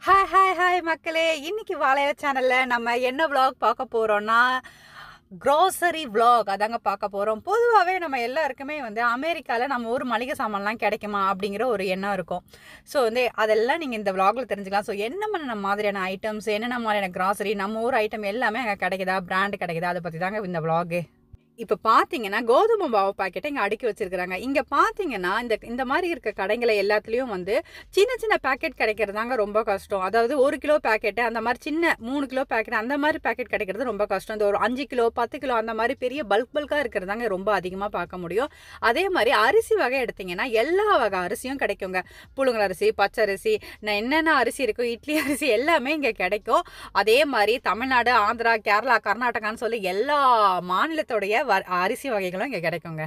hi hi hi மக்களே இன்னைக்கு வாழைய சேனல்ல நம்ம என்ன vlog பார்க்க போறோம்னா க்ரோசரி vlog அதாங்க பார்க்க போறோம் பொதுவாகவே நம்ம எல்லாருக்குமே வந்து அமெரிக்காவில் நம்ம ஊர் மளிகை சாமான்லாம் கிடைக்குமா அப்படிங்கிற ஒரு எண்ணம் இருக்கும் ஸோ வந்து அதெல்லாம் நீங்கள் இந்த vlogல தெரிஞ்சுக்கலாம் ஸோ என்ன மாதிரியான ஐட்டம்ஸ் என்னென்ன மாதிரியான கிராசரி நம்ம ஊர் ஐட்டம் எல்லாமே அங்கே கிடைக்குதா பிராண்ட் கிடைக்குதா அதை பற்றி தாங்க இந்த vlog இப்போ பார்த்தீங்கன்னா கோதுமை மாவு பாக்கெட்டை இங்கே அடுக்கி வச்சிருக்கிறாங்க இங்கே பார்த்தீங்கன்னா இந்த இந்த மாதிரி இருக்க கடைகளை எல்லாத்துலேயும் வந்து சின்ன சின்ன பேக்கெட் கிடைக்கிறதாங்க ரொம்ப கஷ்டம் அதாவது ஒரு கிலோ பேக்கெட்டு அந்த மாதிரி சின்ன மூணு கிலோ பேக்கெட் அந்த மாதிரி பேக்கெட் கிடைக்கிறது ரொம்ப கஷ்டம் இந்த ஒரு அஞ்சு கிலோ பத்து கிலோ அந்த மாதிரி பெரிய பல்க் பல்காக இருக்கிறதாங்க ரொம்ப அதிகமாக பார்க்க முடியும் அதே மாதிரி அரிசி வகை எடுத்தீங்கன்னா எல்லா வகை அரிசியும் கிடைக்குங்க புழுங்கல் அரிசி பச்சரிசி நான் என்னென்ன அரிசி இருக்கோ இட்லி அரிசி எல்லாமே இங்கே கிடைக்கும் அதே மாதிரி தமிழ்நாடு ஆந்திரா கேரளா கர்நாடகான்னு சொல்லி எல்லா மாநிலத்தோடைய வ- அரிசி வகைகளும் இங்கே கிடைக்குங்க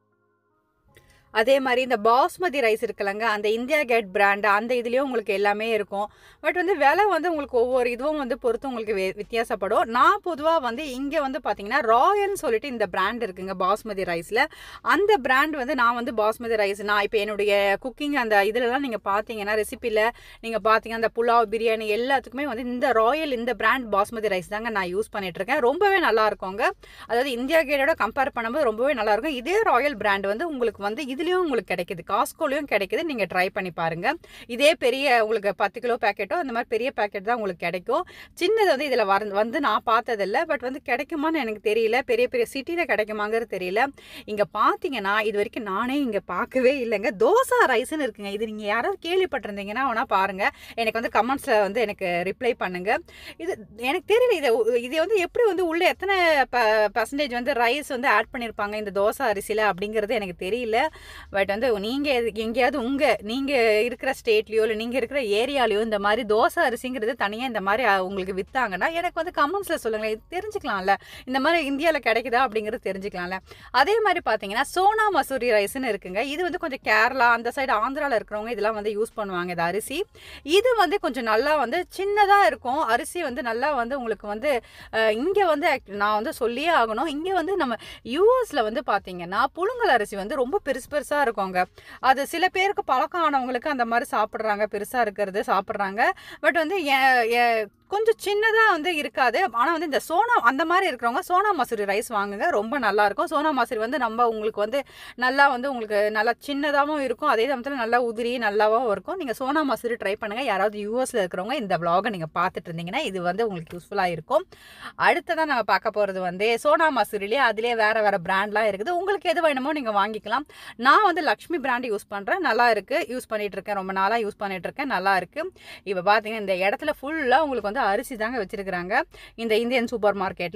அதே மாதிரி இந்த பாஸ்மதி ரைஸ் இருக்குல்லங்க அந்த இந்தியா கேட் பிராண்ட் அந்த இதுலேயும் உங்களுக்கு எல்லாமே இருக்கும் பட் வந்து விலை வந்து உங்களுக்கு ஒவ்வொரு இதுவும் வந்து பொறுத்து உங்களுக்கு வே- வித்தியாசப்படும் நான் பொதுவாக வந்து இங்கே வந்து பார்த்தீங்கன்னா ராயல்னு சொல்லிட்டு இந்த பிராண்ட் இருக்குங்க பாஸ்மதி ரைஸில் அந்த பிராண்ட் வந்து நான் வந்து பாஸ்மதி ரைஸ் நான் இப்போ என்னுடைய குக்கிங் அந்த இதுலலாம் நீங்கள் பார்த்தீங்கன்னா ரெசிப்பியில் நீங்கள் பார்த்தீங்கன்னா அந்த புலாவ் பிரியாணி எல்லாத்துக்குமே வந்து இந்த ராயல் இந்த பிராண்ட் பாஸ்மதி ரைஸ் தாங்க நான் யூஸ் பண்ணிட்டு இருக்கேன் ரொம்பவே நல்லா இருக்குங்க அதாவது இந்தியா கேட்டோட கம்பேர் பண்ணும்போது ரொம்பவே நல்லா இருக்கும் இதே ராயல் பிராண்ட் வந்து உங்களுக்கு வந்து இதுலேயும் உங்களுக்கு கிடைக்குது காஸ்கோலையும் கிடைக்குது நீங்கள் ட்ரை பண்ணி பாருங்க இதே பெரிய உங்களுக்கு பத்து கிலோ பேக்கெட்டோ அந்த மாதிரி பெரிய பேக்கெட் தான் உங்களுக்கு கிடைக்கும் சின்னது வந்து இதில் வர வந்து நான் பார்த்ததில்ல பட் வந்து கிடைக்குமான்னு எனக்கு தெரியல பெரிய பெரிய சிட்டியில் கிடைக்குமாங்கிறது தெரியல இங்கே பார்த்தீங்கன்னா இது வரைக்கும் நானே இங்கே பார்க்கவே இல்லைங்க தோசா ரைஸ்னு இருக்குங்க இது நீங்கள் யாராவது கேள்விப்பட்டிருந்தீங்கன்னா வேணா பாருங்க எனக்கு வந்து கமெண்ட்ஸில் வந்து எனக்கு ரிப்ளை பண்ணுங்க இது எனக்கு தெரியல இதை இதை வந்து எப்படி வந்து உள்ள எத்தனை பர்சன்டேஜ் வந்து ரைஸ் வந்து ஆட் பண்ணியிருப்பாங்க இந்த தோசை அரிசியில் அப்படிங்கிறது எனக்கு தெரியல பட் வந்து நீங்கள் எங்கேயாவது உங்கள் நீங்கள் இருக்கிற ஸ்டேட்லேயோ இல்லை நீங்கள் இருக்கிற ஏரியாலையோ இந்த மாதிரி தோசை அரிசிங்கிறது தனியாக இந்த மாதிரி அஹ், உங்களுக்கு விற்றாங்கன்னா எனக்கு வந்து கமெண்ட்ஸில் சொல்லுங்களேன் இது தெரிஞ்சுக்கலாம்ல இந்த மாதிரி இந்தியாவில் கிடைக்குதா அப்படிங்கிறது தெரிஞ்சுக்கலாம்ல அதே மாதிரி பார்த்தீங்கன்னா சோனா மசூரி ரைஸ்னு இருக்குங்க இது வந்து கொஞ்சம் கேரளா அந்த சைடு ஆந்திராவில் இருக்கிறவங்க இதெல்லாம் வந்து யூஸ் பண்ணுவாங்க இந்த அரிசி இது வந்து கொஞ்சம் நல்லா வந்து சின்னதாக இருக்கும் அரிசி வந்து நல்லா வந்து உங்களுக்கு வந்து இங்கே வந்து act- நான் வந்து சொல்லியே ஆகணும் இங்கே வந்து நம்ம யூஎஸில் வந்து பார்த்தீங்கன்னா புழுங்கல் அரிசி வந்து ரொம்ப பெருசு பெருசாக இருக்குங்க அது சில பேருக்கு பழக்கம் ஆனவங்களுக்கு அந்த மாதிரி சாப்பிட்றாங்க பெருசாக இருக்கிறது சாப்பிட்றாங்க பட் வந்து எ- எ- கொஞ்சம் சின்னதாக வந்து இருக்காது ஆனால் வந்து இந்த சோனா அந்த மாதிரி இருக்கிறவங்க சோனா மசூரி ரைஸ் வாங்குங்க ரொம்ப நல்லா இருக்கும் சோனா மசூரி வந்து நம்ம உங்களுக்கு வந்து நல்லா வந்து உங்களுக்கு நல்லா சின்னதாகவும் இருக்கும் அதே சமயத்தில் நல்லா உதிரி நல்லாவும் இருக்கும் நீங்கள் சோனா மசூரி ட்ரை பண்ணுங்கள் யாராவது யூஎஸில் இருக்கிறவங்க இந்த vlog-அ நீங்கள் பார்த்துட்டு இருந்தீங்கன்னா இது வந்து உங்களுக்கு யூஸ்ஃபுல்லாக இருக்கும் அடுத்ததான் நம்ம பார்க்க போகிறது வந்து சோனா மசூரிலேயே அதிலே வேறு வேறு பிராண்ட்லாம் இருக்குது உங்களுக்கு எது வேணுமோ நீங்கள் வாங்கிக்கலாம் நான் வந்து லக்ஷ்மி பிராண்ட் யூஸ் பண்ணுறேன் நல்லா இருக்குது யூஸ் பண்ணிட்டு இருக்கேன் ரொம்ப நாளாக யூஸ் பண்ணிட்டு இருக்கேன் நல்லா இருக்குது இப்போ பார்த்தீங்கன்னா இந்த இடத்துல ஃபுல்லாக உங்களுக்கு வந்து அரிசி தாங்க வச்சிருக்கிறாங்க இந்த இந்தியன் சூப்பர் மார்க்கெட்டில்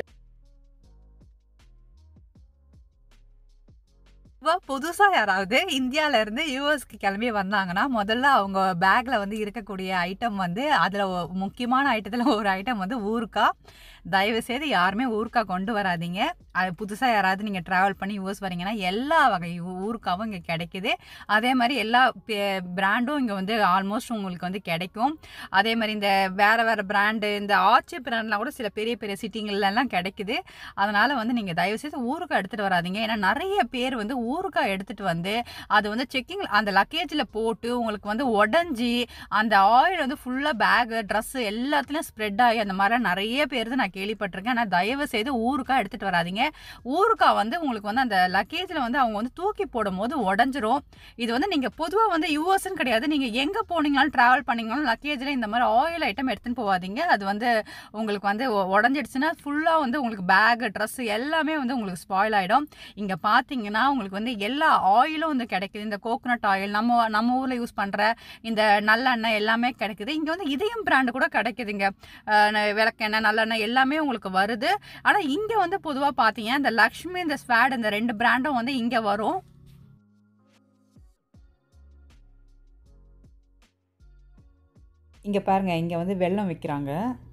புதுசாக யாராவது இந்தியால இருந்து யூஎஸ்க்கு கிளம்பி வந்தாங்கன்னா முதல்ல அவங்க பேக்ல வந்து இருக்கக்கூடிய ஐட்டம் வந்து அதில் முக்கியமான ஐட்டத்தில் ஒரு ஐட்டம் வந்து ஊறுக்காய் தயவு செய்து யாருமே ஊறுக்காய் கொண்டு வராதீங்க அது புதுசாக யாராவது நீங்கள் ட்ராவல் பண்ணி யூஎஸ் வரீங்கன்னா எல்லா வகை ஊ- ஊறுக்காவும் இங்கே கிடைக்குது அதே மாதிரி எல்லா பிராண்டும் இங்கே வந்து ஆல்மோஸ்ட் உங்களுக்கு வந்து கிடைக்கும் அதே மாதிரி இந்த வேறு வேறு பிராண்டு இந்த ஆர்ச்சி பிராண்ட்லாம் கூட சில பெரிய பெரிய சிட்டிங்கள்லாம் கிடைக்குது அதனால் வந்து நீங்கள் தயவுசெய்து ஊறுகாய் எடுத்துகிட்டு வராதீங்க ஏன்னா நிறைய பேர் வந்து ஊறுகாய் எடுத்துகிட்டு வந்து அது வந்து செக்கிங் அந்த லக்கேஜில் போட்டு உங்களுக்கு வந்து உடஞ்சி அந்த ஆயில் வந்து ஃபுல்லாக பேகு ட்ரெஸ்ஸு எல்லாத்துலேயும் ஸ்ப்ரெட் ஆகி அந்த மாதிரி நிறைய பேர் நான் கேள்விப்பட்டிருக்கேன் ஆனால் தயவு செய்து ஊறுகாய் எடுத்துகிட்டு வராதீங்க ஊறுகாய் வந்து உங்களுக்கு வந்து அந்த லக்கேஜில் வந்து அவங்க வந்து தூக்கி போடும்போது உடஞ்சிரும் இது வந்து நீங்கள் பொதுவாக வந்து யூஎஸ்ன்னு கிடையாது நீங்கள் எங்கே போனீங்கனாலும் ட்ராவல் பண்ணீங்கனாலும் லக்கேஜில் இந்த மாதிரி ஆயில் ஐட்டம் எடுத்துன்னு போகாதீங்க அது வந்து உங்களுக்கு வந்து உ- உடஞ்சிடுச்சுன்னா ஃபுல்லாக வந்து உங்களுக்கு பேக் ட்ரெஸ் எல்லாமே வந்து உங்களுக்கு ஸ்பாயில் ஆகிடும் இங்கே பார்த்தீங்கன்னா உங்களுக்கு வந்து எல்லா ஆயிலும் வந்து கிடைக்குது இந்த கோகோனட் ஆயில் நம்ம நம்ம ஊரில் யூஸ் பண்ணுற இந்த நல்லெண்ணெய் எல்லாமே கிடைக்குது இங்கே வந்து இதயம் பிராண்டு கூட கிடைக்குதுங்க அஹ் ந- விளக்கெண்ணெய் நல்லெண்ணெய் எல்லாமே உங்களுக்கு வருது ஆனால் இங்கே வந்து பொதுவாக பார்த்தீங்கன்னா இந்த லக்ஷ்மி இந்த ஸ்வாட் இந்த ரெண்டு பிராண்டும் வந்து இங்கே வரும் இங்கே பாருங்க இங்கே வந்து வெள்ளம் விற்கிறாங்க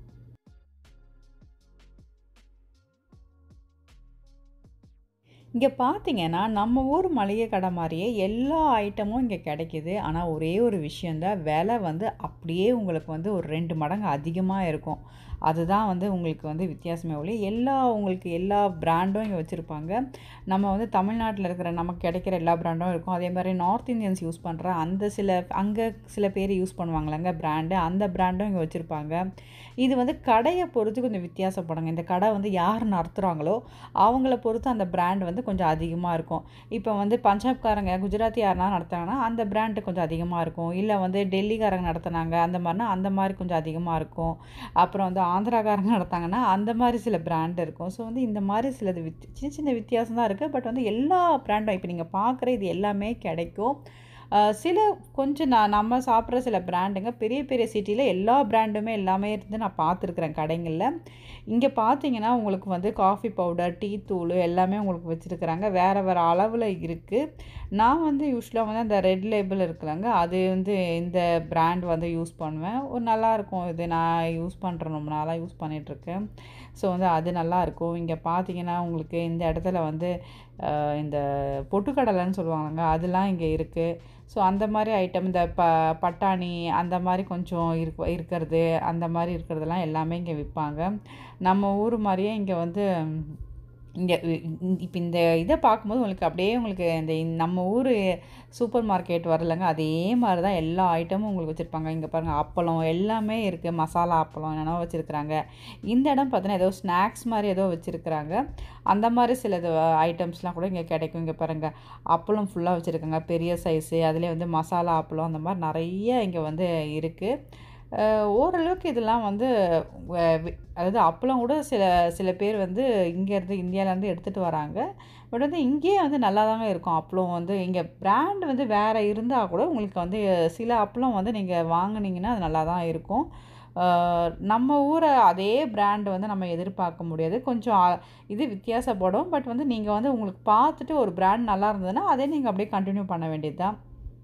இங்கே பார்த்தீங்கன்னா நம்ம ஊர் மளிகை கடை மாதிரியே எல்லா ஐட்டமும் இங்கே கிடைக்குது ஆனால் ஒரே ஒரு விஷயந்தான் விலை வந்து அப்படியே உங்களுக்கு வந்து ஒரு ரெண்டு மடங்கு அதிகமாக இருக்கும் அதுதான் வந்து உங்களுக்கு வந்து வித்தியாசமே ஒழி எல்லா உங்களுக்கு எல்லா பிராண்டும் இங்கே வச்சுருப்பாங்க நம்ம வந்து தமிழ்நாட்டில் இருக்கிற நமக்கு கிடைக்கிற எல்லா பிராண்டும் இருக்கும் அதே மாதிரி நார்த் இந்தியன்ஸ் யூஸ் பண்ணுற அந்த சில அங்கே சில பேர் யூஸ் பண்ணுவாங்களங்க பிராண்டு அந்த பிராண்டும் இங்கே வச்சுருப்பாங்க இது வந்து கடையை பொறுத்து கொஞ்சம் வித்தியாசப்படுங்க இந்த கடை வந்து யார் நடத்துகிறாங்களோ அவங்கள பொறுத்து அந்த பிராண்ட் வந்து கொஞ்சம் அதிகமாக இருக்கும் இப்போ வந்து பஞ்சாப்காரங்க குஜராத்தி யாருனா நடத்துனாங்கன்னா அந்த பிராண்டு கொஞ்சம் அதிகமாக இருக்கும் இல்லை வந்து டெல்லிக்காரங்க நடத்துனாங்க அந்த மாதிரினா அந்த மாதிரி கொஞ்சம் அதிகமாக இருக்கும் அப்புறம் வந்து ஆந்திராக்காரங்க நடத்தாங்கன்னா அந்த மாதிரி சில பிராண்ட் இருக்கும் ஸோ வந்து இந்த மாதிரி சிலது வித் சின்ன சின்ன வித்தியாசம் தான் இருக்குது பட் வந்து எல்லா பிராண்டும் இப்போ நீங்கள் பார்க்குற இது எல்லாமே கிடைக்கும் அஹ் சில கொஞ்சம் நான் நம்ம சாப்பிட்ற சில பிராண்டுங்க பெரிய பெரிய சிட்டியில் எல்லா பிராண்டுமே எல்லாமே இருந்து நான் பார்த்துருக்குறேன் கடைங்களில் இங்கே பார்த்தீங்கன்னா உங்களுக்கு வந்து காஃபி பவுடர் டீ தூள் எல்லாமே உங்களுக்கு வச்சுருக்குறாங்க வேறு வேறு அளவில் இருக்குது நான் வந்து யூஸ்வலாக வந்து அந்த ரெட் லேபிள் இருக்குல்லங்க அது வந்து இந்த பிராண்ட் வந்து யூஸ் பண்ணுவேன் ஒரு நல்லாயிருக்கும் இது நான் யூஸ் பண்ணுறேன் ரொம்ப நாளாக யூஸ் பண்ணிகிட்ருக்கேன் ஸோ வந்து அது நல்லாயிருக்கும் இங்கே பார்த்தீங்கன்னா உங்களுக்கு இந்த இடத்துல வந்து அஹ், இந்த பொட்டுக்கடலைன்னு சொல்லுவாங்கங்க அதெல்லாம் இங்கே இருக்குது ஸோ அந்த மாதிரி ஐட்டம் இந்த ப பட்டாணி அந்த மாதிரி கொஞ்சம் இருக்க இருக்கிறது அந்த மாதிரி இருக்கிறதெல்லாம் எல்லாமே இங்கே விற்பாங்க நம்ம ஊர் மாதிரியே இங்கே வந்து இங்கே இப்போ இந்த இதை பார்க்கும்போது உங்களுக்கு அப்படியே உங்களுக்கு இந்த இந்த நம்ம ஊர் சூப்பர் மார்க்கெட் வரலங்க அதே மாதிரி தான் எல்லா ஐட்டமும் உங்களுக்கு வச்சுருப்பாங்க இங்கே பாருங்கள் அப்பளம் எல்லாமே இருக்குது மசாலா அப்பளம் என்னென்னோ வச்சுருக்குறாங்க இந்த இடம் பார்த்தீங்கன்னா ஏதோ ஸ்நாக்ஸ் மாதிரி ஏதோ வச்சுருக்குறாங்க அந்த மாதிரி சில இது ஐட்டம்ஸ்லாம் கூட இங்கே கிடைக்கும் இங்கே பாருங்கள் அப்பளம் ஃபுல்லாக வச்சுருக்காங்க பெரிய சைஸு அதுலேயே வந்து மசாலா அப்பளம் அந்த மாதிரி நிறைய இங்கே வந்து இருக்குது அஹ் ஓரளவுக்கு இதெல்லாம் வந்து வ- வி- அதாவது அப்பளம் கூட சில சில பேர் வந்து இங்கேருந்து இந்தியாவிலேருந்து எடுத்துகிட்டு வராங்க பட் வந்து இங்கேயே வந்து நல்லா தாங்க இருக்கும் அப்பளம் வந்து இங்கே பிராண்ட் வந்து வேறு இருந்தால் கூட உங்களுக்கு வந்து சில அப்பளம் வந்து நீங்கள் வாங்குனீங்கன்னா அது நல்லா தான் இருக்கும் அஹ் நம்ம ஊரை அதே பிராண்ட் வந்து நம்ம எதிர்பார்க்க முடியாது கொஞ்சம் அ- இது வித்தியாசப்படும் பட் வந்து நீங்கள் வந்து உங்களுக்கு பார்த்துட்டு ஒரு பிராண்ட் நல்லா இருந்ததுன்னா அதே நீங்கள் அப்படியே கண்டினியூ பண்ண வேண்டியது தான்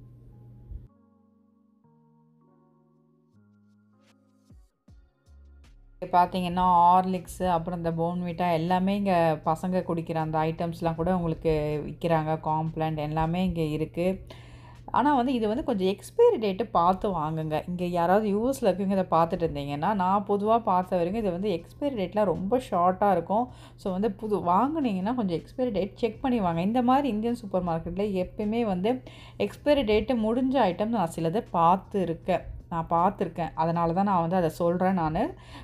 இங்க பார்த்தீங்கன்னா ஹார்லிக்ஸு அப்புறம் இந்த போன்விட்டா எல்லாமே இங்கே பசங்க குடிக்கிற அந்த ஐட்டம்ஸ்லாம் கூட உங்களுக்கு விற்கிறாங்க காம்ப்ளாண்ட் எல்லாமே இங்கே இருக்குது ஆனால் வந்து இது வந்து கொஞ்சம் எக்ஸ்பைரி டேட்டு பார்த்து வாங்குங்க இங்கே யாராவது யூஎஸில் இருக்கவங்க இதை பார்த்துட்டு இருந்தீங்கன்னா நான் பொதுவாக பார்த்த வரைக்கும் இது வந்து எக்ஸ்பைரி டேட்லாம் ரொம்ப ஷார்ட்டாக இருக்கும் ஸோ வந்து புது வாங்குனீங்கன்னா கொஞ்சம் எக்ஸ்பைரி டேட் செக் பண்ணி வாங்க இந்த மாதிரி இந்தியன் சூப்பர் மார்க்கெட்டில் எப்பயுமே வந்து எக்ஸ்பைரி டேட்டு முடிஞ்ச ஐட்டம் நான் சிலதை பார்த்து இருக்கேன் நான் பார்த்துருக்கேன் அதனால தான் நான் வந்து அதை சொல்கிறேன் நான்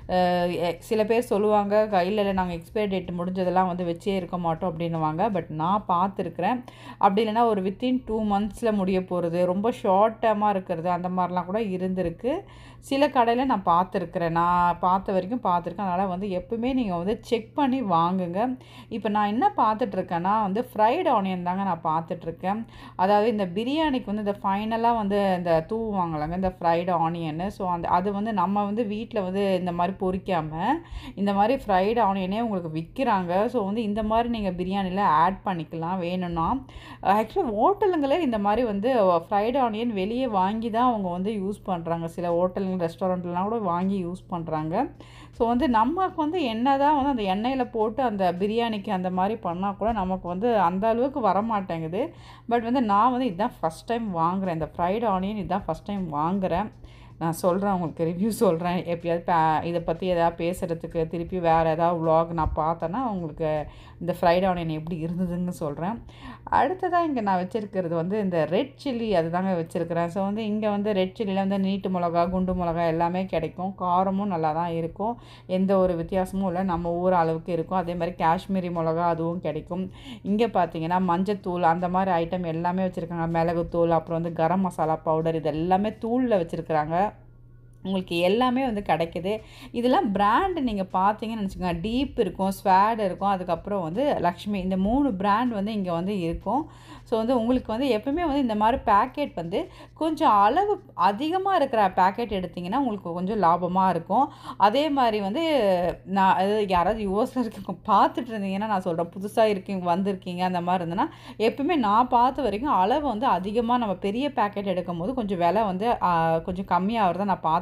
சில பேர் சொல்லுவாங்க "க- இல்லை இல்லை நாங்கள் எக்ஸ்பைரி டேட் முடிஞ்சதெல்லாம் வந்து வச்சே இருக்க மாட்டோம் அப்படின்னுவாங்க பட் நான் பார்த்துருக்குறேன் அப்படி இல்லைன்னா ஒரு வித்தின் டூ மந்த்ஸில் முடிய போகிறது ரொம்ப ஷார்ட் டேர்மாக இருக்கிறது அந்த மாதிரிலாம் கூட இருந்திருக்கு சில கடையில் நான் பார்த்துருக்குறேன் நான் பார்த்த வரைக்கும் பார்த்துருக்கேன் அதனால் வந்து எப்பவுமே நீங்கள் வந்து செக் பண்ணி வாங்குங்க இப்போ நான் என்ன பார்த்துட்ருக்கேன்னா வந்து ஃப்ரைட் ஆனியன் தாங்க நான் பார்த்துட்ருக்கேன் அதாவது இந்த பிரியாணிக்கு வந்து இந்த ஃபைனலாக வந்து இந்த தூவுவாங்களாங்க இந்த ஃப்ரைடு ஆனியன்னு ஸோ அந்த அது வந்து நம்ம வந்து வீட்டில் வந்து இந்த மாதிரி பொரிக்காமல் இந்த மாதிரி ஃப்ரைடு ஆனியனே உங்களுக்கு விற்கிறாங்க ஸோ வந்து இந்த மாதிரி நீங்கள் பிரியாணியில் ஆட் பண்ணிக்கலாம் வேணும்னா ஆக்சுவலி ஹோட்டலுங்களே இந்த மாதிரி வந்து ஃப்ரைடு ஆனியன் வெளியே வாங்கி தான் அவங்க வந்து யூஸ் பண்ணுறாங்க சில ஹோட்டலுங்க ரெஸ்டாரண்ட்லாம் கூட வாங்கி யூஸ் பண்ணுறாங்க ஸோ வந்து நமக்கு வந்து என்ன தான் வந்து அந்த எண்ணெயில் போட்டு அந்த பிரியாணிக்கு அந்த மாதிரி பண்ணால் கூட நமக்கு வந்து அந்த அளவுக்கு வர மாட்டேங்குது பட் வந்து நான் வந்து இதுதான் ஃபஸ்ட் டைம் வாங்குறேன் இந்த ஃப்ரைடு ஆனியன் இதுதான் ஃபஸ்ட் டைம் வாங்குறேன் நான் சொல்கிறேன் உங்களுக்கு ரிவ்யூ சொல்கிறேன் எப்பயாவது பே இதை பற்றி எதாவது பேசுகிறதுக்கு திருப்பி வேறு ஏதாவது vlog நான் பார்த்தேன்னா உங்களுக்கு இந்த ஃப்ரைட் ஆனியன் எப்படி இருந்ததுன்னு சொல்கிறேன் அடுத்ததாக இங்கே நான் வச்சுருக்கிறது வந்து இந்த ரெட் சில்லி அதுதாங்க வச்சுருக்கிறேன் ஸோ வந்து இங்கே வந்து ரெட் சில்லியில் வந்து நீட்டு மிளகா குண்டு மிளகா எல்லாமே கிடைக்கும் காரமும் நல்லா தான் இருக்கும் எந்த ஒரு வித்தியாசமும் இல்லை நம்ம ஊர் அளவுக்கு இருக்கும் அதே மாதிரி காஷ்மீரி மிளகா அதுவும் கிடைக்கும் இங்கே பார்த்தீங்கன்னா மஞ்சத்தூள் அந்த மாதிரி ஐட்டம் எல்லாமே வச்சுருக்காங்க மிளகுத்தூள் அப்புறம் வந்து கரம் மசாலா பவுடர் இது எல்லாமே தூளில் வச்சுருக்குறாங்க உங்களுக்கு எல்லாமே வந்து கிடைக்குது இதெல்லாம் பிராண்டு நீங்கள் பார்த்தீங்கன்னு நினச்சிக்கோங்க டீப் இருக்கும் ஸ்வேட் இருக்கும் அதுக்கப்புறம் வந்து லக்ஷ்மி இந்த மூணு பிராண்ட் வந்து இங்கே வந்து இருக்கும் ஸோ வந்து உங்களுக்கு வந்து எப்பவுமே வந்து இந்த மாதிரி பேக்கெட் வந்து கொஞ்சம் அளவு அதிகமாக இருக்கிற பேக்கெட் எடுத்திங்கன்னா உங்களுக்கு கொஞ்சம் லாபமாக இருக்கும் அதே மாதிரி வந்து நான் அது யாராவது யூஎஸில் இருக்க பார்த்துட்டு இருந்தீங்கன்னா நான் சொல்கிறேன் புதுசாக இருக்கீங்க வந்திருக்கீங்க அந்த மாதிரி இருந்ததுன்னா எப்பவுமே நான் பார்த்த வரைக்கும் அளவு வந்து அதிகமாக நம்ம பெரிய பேக்கெட் எடுக்கும் போது கொஞ்சம் விலை வந்து ஆ, கொஞ்சம் கம்மியாகிறத நான் பார்த்துருக்கேன்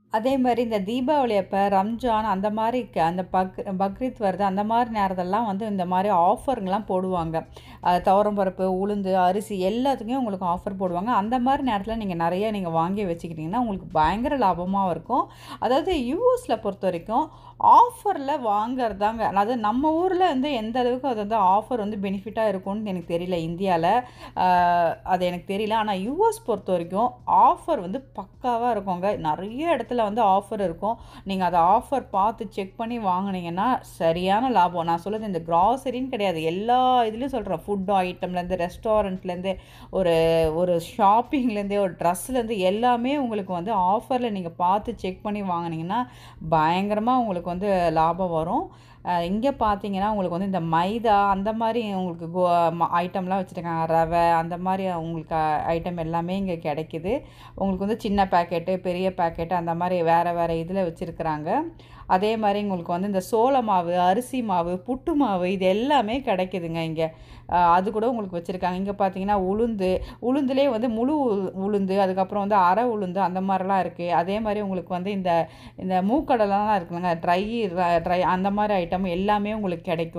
அதே மாதிரி இந்த தீபாவளி அப்போ ரம்ஜான் அந்த மாதிரி க அந்த பக் பக்ரீத் வருது அந்த மாதிரி நேரத்தெல்லாம் வந்து இந்த மாதிரி ஆஃபருங்கெலாம் போடுவாங்க அது துவரம்பருப்பு உளுந்து அரிசி எல்லாத்துக்குமே உங்களுக்கு ஆஃபர் போடுவாங்க அந்த மாதிரி நேரத்தில் நீங்கள் நிறைய நீங்கள் வாங்கி வச்சுக்கிட்டிங்கன்னா உங்களுக்கு பயங்கர லாபமாகவும் இருக்கும் அதாவது யூஎஸில் பொறுத்த வரைக்கும் ஆஃபரில் வாங்குறது தாங்க அதாவது நம்ம ஊரில் வந்து எந்த அளவுக்கு அது வந்து ஆஃபர் வந்து பெனிஃபிட்டாக இருக்கும்னு எனக்கு தெரியல இந்தியாவில் அது எனக்கு தெரியல ஆனால் யூஎஸ் பொறுத்த வரைக்கும் ஆஃபர் வந்து பக்காவாக இருக்குங்க நிறைய இடத்துல வந்து ஆஃபர் இருக்கும் நீங்கள் அதை ஆஃபர் பார்த்து செக் பண்ணி வாங்குனீங்கன்னா சரியான லாபம் நான் சொல்லுறது இந்த கிராசரின்னு கிடையாது எல்லா இதுலேயும் சொல்கிறேன் ஃபுட் ஐட்டம்லேருந்து ரெஸ்டாரண்ட்லேருந்து ஒரு ஒரு ஷாப்பிங்லேருந்தே ஒரு ட்ரெஸ்லேருந்து எல்லாமே உங்களுக்கு வந்து ஆஃபரில் நீங்கள் பார்த்து செக் பண்ணி வாங்குனீங்கன்னா பயங்கரமாக உங்களுக்கு வந்து லாபம் வரும் இங்கே பார்த்தீங்கன்னா உங்களுக்கு வந்து இந்த மைதா அந்த மாதிரி உங்களுக்கு கோ ஐட்டம்லாம் வச்சுருக்காங்க ரவை அந்த மாதிரி உங்களுக்கு ஐட்டம் எல்லாமே இங்கே கிடைக்குது உங்களுக்கு வந்து சின்ன பேக்கெட்டு பெரிய பேக்கெட்டு அந்த மாதிரி வேறு வேறு இதில் வச்சுருக்குறாங்க அதே மாதிரி உங்களுக்கு வந்து இந்த சோள மாவு அரிசி மாவு புட்டு மாவு இது எல்லாமே கிடைக்குதுங்க இங்கே அது கூட உங்களுக்கு வச்சுருக்காங்க இங்கே பார்த்தீங்கன்னா உளுந்து உளுந்துலேயே வந்து முழு உ- உளுந்து அதுக்கப்புறம் வந்து அரை உளுந்து அந்த மாதிரிலாம் இருக்குது அதே மாதிரி உங்களுக்கு வந்து இந்த இந்த மூக்கடலாம் இருக்குதுங்க ட்ரை ட்ரை அந்த மாதிரி ஐட்டம் எல்லாமே உங்களுக்கு கிடைக்கும்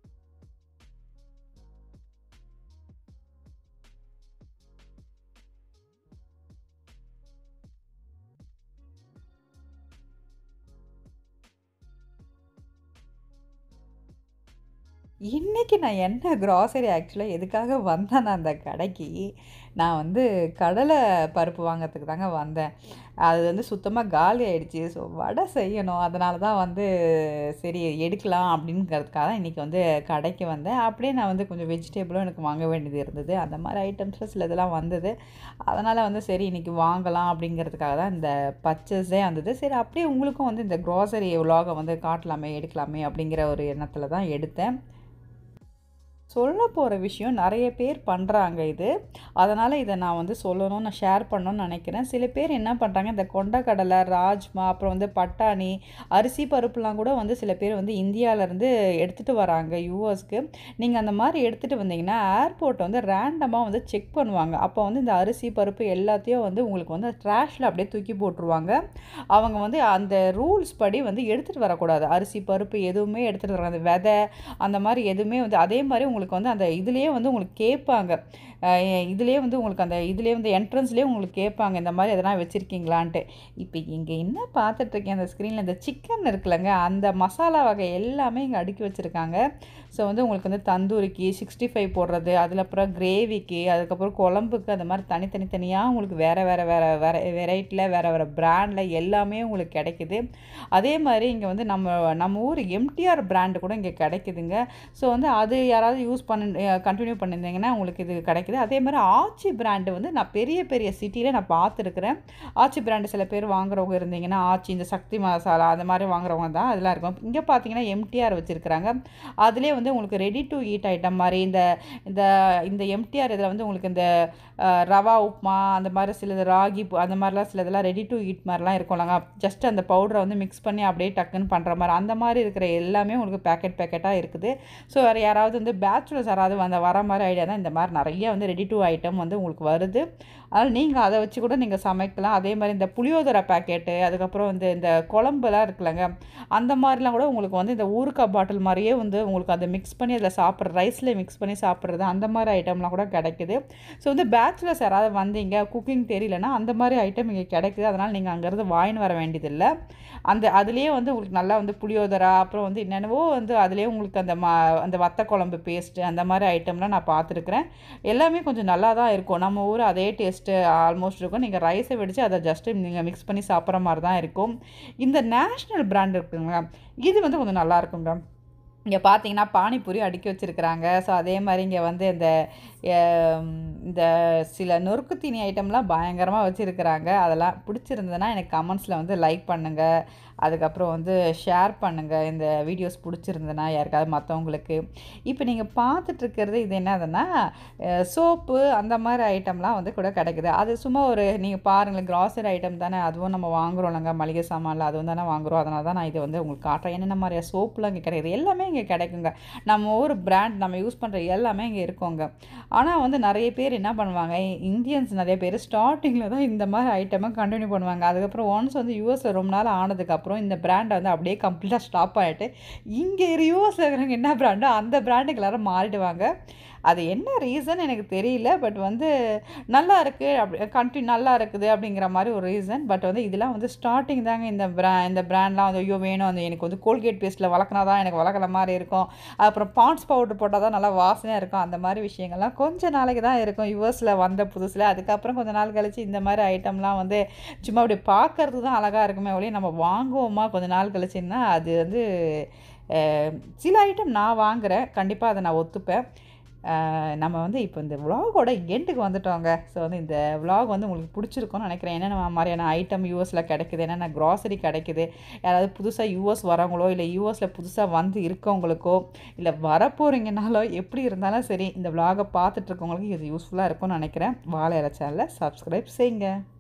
இன்னைக்கு நான் என்ன கிராசரி ஆக்சுவலாக எதுக்காக வந்தேன் நான் அந்த கடைக்கு நான் வந்து கடலை பருப்பு வாங்கிறதுக்கு தாங்க வந்தேன் அது வந்து சுத்தமாக காலி ஆயிடுச்சு ஸோ வடை செய்யணும் அதனால தான் வந்து சரி எடுக்கலாம் அப்படிங்கிறதுக்காக தான் இன்றைக்கி வந்து கடைக்கு வந்தேன் அப்படியே நான் வந்து கொஞ்சம் வெஜிடபிளும் எனக்கு வாங்க வேண்டியது இருந்தது அந்த மாதிரி ஐட்டம்ஸில் சில இதெல்லாம் வந்தது அதனால் வந்து சரி இன்றைக்கி வாங்கலாம் அப்படிங்கிறதுக்காக தான் இந்த பர்ச்சேஸே வந்தது சரி அப்படியே உங்களுக்கும் வந்து இந்த க்ராசரி விலாகை வந்து காட்டலாமே எடுக்கலாமே அப்படிங்கிற ஒரு எண்ணத்தில் தான் எடுத்தேன் சொல்ல போகிற விஷயம் நிறைய பேர் பண்ணுறாங்க இது அதனால் இதை நான் வந்து சொல்லணும் நான் ஷேர் பண்ணணும்னு நினைக்கிறேன் சில பேர் என்ன பண்ணுறாங்க இந்த கொண்டக்கடலை ராஜ்மா அப்புறம் வந்து பட்டாணி அரிசி பருப்புலாம் கூட வந்து சில பேர் வந்து இந்தியாவிலேருந்து எடுத்துகிட்டு வராங்க யூஎஸ்க்கு நீங்கள் அந்த மாதிரி எடுத்துகிட்டு வந்தீங்கன்னா ஏர்போர்ட் வந்து ரேண்டமாக வந்து செக் பண்ணுவாங்க அப்போ வந்து இந்த அரிசி பருப்பு எல்லாத்தையும் வந்து உங்களுக்கு வந்து ட்ராஷில் அப்படியே தூக்கி போட்டுருவாங்க அவங்க வந்து அந்த ரூல்ஸ் படி வந்து எடுத்துகிட்டு வரக்கூடாது அரிசி பருப்பு எதுவுமே எடுத்துகிட்டு வர அந்த விதை அந்த மாதிரி எதுவுமே வந்து அதே மாதிரி உங்களுக்கு வந்து அந்த இதுலேயே வந்து உங்களுக்கு கேட்பாங்க இதுலேயே வந்து உங்களுக்கு அந்த இதுலேயே வந்து என்ட்ரன்ஸ்லேயே உங்களுக்கு கேட்பாங்க இந்த மாதிரி எதனா வச்சுருக்கீங்களான்ட்டு இப்போ இங்கே என்ன பார்த்துட்ருக்கேன் அந்த ஸ்க்ரீனில் இந்த சிக்கன் இருக்குல்லங்க அந்த மசாலா வகை எல்லாமே இங்கே அடுக்கி வச்சுருக்காங்க ஸோ வந்து உங்களுக்கு வந்து தந்தூரிக்கு சிக்ஸ்டி ஃபைவ் போடுறது அதில் அப்புறம் கிரேவிக்கு அதுக்கப்புறம் குழம்புக்கு அந்த மாதிரி தனித்தனி தனியாக உங்களுக்கு வேறு வேறு வேறு வேறு வெரைட்டியில் வேறு வேறு பிராண்டில் எல்லாமே உங்களுக்கு கிடைக்குது அதே மாதிரி இங்கே வந்து நம்ம நம்ம ஊர் எம்டிஆர் பிராண்டு கூட இங்கே கிடைக்குதுங்க ஸோ வந்து அது யாராவது யூஸ் பண்ணி கண்டினியூ பண்ணியிருந்தீங்கன்னா உங்களுக்கு இது கிடைக்குது அதே மாதிரி ஆச்சி பிராண்டு வந்து நான் பெரிய பெரிய சிட்டியில் நான் பார்த்துருக்குறேன் ஆச்சி பிராண்டு சில பேர் வாங்குறவங்க இருந்தீங்கன்னா ஆச்சி இந்த சக்தி மசாலா அந்த மாதிரி வாங்குறவங்க தான் அதெல்லாம் இருக்கும் இங்கே பார்த்தீங்கன்னா எம்டிஆர் வச்சுருக்குறாங்க அதிலே வந்து உங்களுக்கு ரெடி டு ஈட் ஐட்டம் மாதிரி இந்த இந்த இந்த எம்டிஆர் இதில் வந்து உங்களுக்கு இந்த அஹ், ரவா உப்புமா அந்த மாதிரி சிலது ராகி பு- அந்த மாதிரிலாம் சிலதெல்லாம் ரெடி டு ஈட் மாதிரிலாம் இருக்கும்லங்க ஜஸ்ட் அந்த பவுடரை வந்து மிக்ஸ் பண்ணி அப்படியே டக்குன்னு பண்ணுற மாதிரி அந்த மாதிரி இருக்கிற எல்லாமே உங்களுக்கு பேக்கெட் பேக்கெட்டாக இருக்குது ஸோ வேறு யாராவது வந்து பேச்சுலர்ஸ் யாராவது வந்த வர மாதிரி ஐடியா தான் இந்த மாதிரி நிறைய வந்து ரெடி டு ஐட்டம் வந்து உங்களுக்கு வருது அதனால் நீங்கள் அதை வச்சு கூட நீங்கள் சமைக்கலாம் அதே மாதிரி இந்த புளியோதரை பேக்கெட்டு அதுக்கப்புறம் வந்து இந்த குழம்புலாம் இருக்குல்லங்க அந்த மாதிரிலாம் கூட உங்களுக்கு வந்து இந்த ஊறுகாய் பாட்டில் மாதிரியே வந்து உங்களுக்கு அதை மிக்ஸ் பண்ணி அதில் சாப்பிட்ற ரைஸில் மிக்ஸ் பண்ணி சாப்பிட்றது அந்த மாதிரி ஐட்டம்லாம் கூட கிடைக்குது ஸோ வந்து பேச்சுலர்ஸ் யாராவது வந்தீங்க குக்கிங் தெரியலனா அந்த மாதிரி ஐட்டம் இங்கே கிடைக்குது அதனால் நீங்கள் அங்கேருந்து வாங்கின்னு வர வேண்டியதில்லை அந்த அதுலேயே வந்து உங்களுக்கு நல்லா வந்து புளியோதரை அப்புறம் வந்து என்னென்னவோ வந்து அதுலேயே உங்களுக்கு அந்த மா அந்த வத்த குழம்பு பேஸ்ட்டு அந்த மாதிரி ஐட்டம்லாம் நான் பார்த்துருக்குறேன் எல்லாமே கொஞ்சம் நல்லா தான் இருக்கும் நம்ம ஊர் அதே டேஸ்ட்டு ஆல்மோஸ்ட் இருக்கும் நீங்கள் ரைஸை வெடித்து அதை ஜஸ்ட்டு நீங்கள் மிக்ஸ் பண்ணி சாப்பிட்ற மாதிரி தான் இருக்கும் இந்த நேஷ்னல் பிராண்ட் இருக்குங்க இது வந்து கொஞ்சம் நல்லா இருக்குங்க இங்கே பார்த்தீங்கன்னா பானிபூரி அடுக்கி வச்சுருக்குறாங்க ஸோ அதே மாதிரி இங்கே வந்து இந்த ஹம், இந்த சில நொறுக்கு தீனி ஐட்டம்லாம் பயங்கரமாக வச்சுருக்குறாங்க அதெல்லாம் பிடிச்சிருந்ததுன்னா எனக்கு கமெண்ட்ஸில் வந்து லைக் பண்ணுங்கள் அதுக்கப்புறம் வந்து ஷேர் பண்ணுங்கள் இந்த வீடியோஸ் பிடிச்சிருந்ததுன்னா யாருக்காவது மற்றவங்களுக்கு இப்போ நீங்கள் பார்த்துட்ருக்கிறது இது என்னதுன்னா சோப்பு அந்த மாதிரி ஐட்டம்லாம் வந்து கூட கிடைக்குது அது சும்மா ஒரு நீங்கள் பாருங்களேன் கிராசரி ஐட்டம் தானே அதுவும் நம்ம வாங்குறோம் இல்லைங்க மளிகை சாமானில் அதுவும் தானே வாங்குறோம் அதனால தான் நான் இதை வந்து உங்களுக்கு காட்டுறேன் என்னென்ன மாதிரியா சோப்புலாம் இங்கே கிடைக்குது எல்லாமே இங்கே கிடைக்குங்க நம்ம ஒரு பிராண்ட் நம்ம யூஸ் பண்ணுற எல்லாமே இங்கே இருக்கோங்க ஆனால் வந்து நிறைய பேர் என்ன பண்ணுவாங்க இந்தியன்ஸ் நிறைய பேர் ஸ்டார்டிங்கில் தான் இந்த மாதிரி ஐட்டமை கண்டினியூ பண்ணுவாங்க அதுக்கப்புறம் ஒன்ஸ் வந்து யூஎஸில் ரொம்ப நாள் ஆனதுக்கப்புறம் இந்த பிராண்டை வந்து அப்படியே கம்ப்ளீட்டாக ஸ்டாப் ஆகிட்டு இங்கே யூஎஸில் இருக்கிறவங்க என்ன பிராண்டோ அந்த பிராண்டுக்கு எல்லாரும் மாறிடுவாங்க அது என்ன ரீசன் எனக்கு தெரியல பட் வந்து நல்லா இருக்குது அப்படி கண்டினியூ நல்லா இருக்குது அப்படிங்கிற மாதிரி ஒரு ரீசன் பட் வந்து இதெல்லாம் வந்து ஸ்டார்டிங் தாங்க இந்த பிரா இந்த பிராண்ட்லாம் வந்து ஐயோ வேணும் அந்த எனக்கு வந்து கோல்கேட் பேஸ்ட்டில் வளர்க்குனா தான் எனக்கு வளர்க்குற மாதிரி இருக்கும் அப்புறம் பாண்ட்ஸ் பவுடர் போட்டால் தான் நல்லா வாசனையாக இருக்கும் அந்த மாதிரி விஷயங்கள்லாம் கொஞ்ச நாளைக்கு தான் இருக்கும் யூஎஸில் வந்த புதுசில் அதுக்கப்புறம் கொஞ்ச நாள் கழிச்சு இந்த மாதிரி ஐட்டம்லாம் வந்து சும்மா அப்படி பார்க்கறதுக்கு தான் அழகாக இருக்குமே ஒழிய நம்ம வாங்குவோமா கொஞ்ச நாள் கழிச்சுன்னா அது வந்து அஹ், சில ஐட்டம் நான் வாங்குகிறேன் கண்டிப்பாக அதை நான் ஒத்துப்பேன் அஹ், நம்ம வந்து இப்போ இந்த விலாகோட எண்டுக்கு வந்துட்டோங்க ஸோ வந்து இந்த விலாக் வந்து உங்களுக்கு பிடிச்சிருக்கும்னு நினைக்கிறேன் என்னென்ன மாதிரியான ஐட்டம் யூஎஸில் கிடைக்குது என்னென்ன க்ராசரி கிடைக்குது யாராவது புதுசாக யூஎஸ் வரவங்களோ இல்லை யூஎஸில் புதுசாக வந்து இருக்கவங்களுக்கோ இல்லை வரப்போகிறீங்கனாலோ எப்படி இருந்தாலும் சரி இந்த விலாகை பார்த்துட்டு இருக்கவங்களுக்கு இது யூஸ்ஃபுல்லாக இருக்கும்னு நினைக்கிறேன் வாழை இலை சேனலை சப்ஸ்கிரைப் செய்யுங்க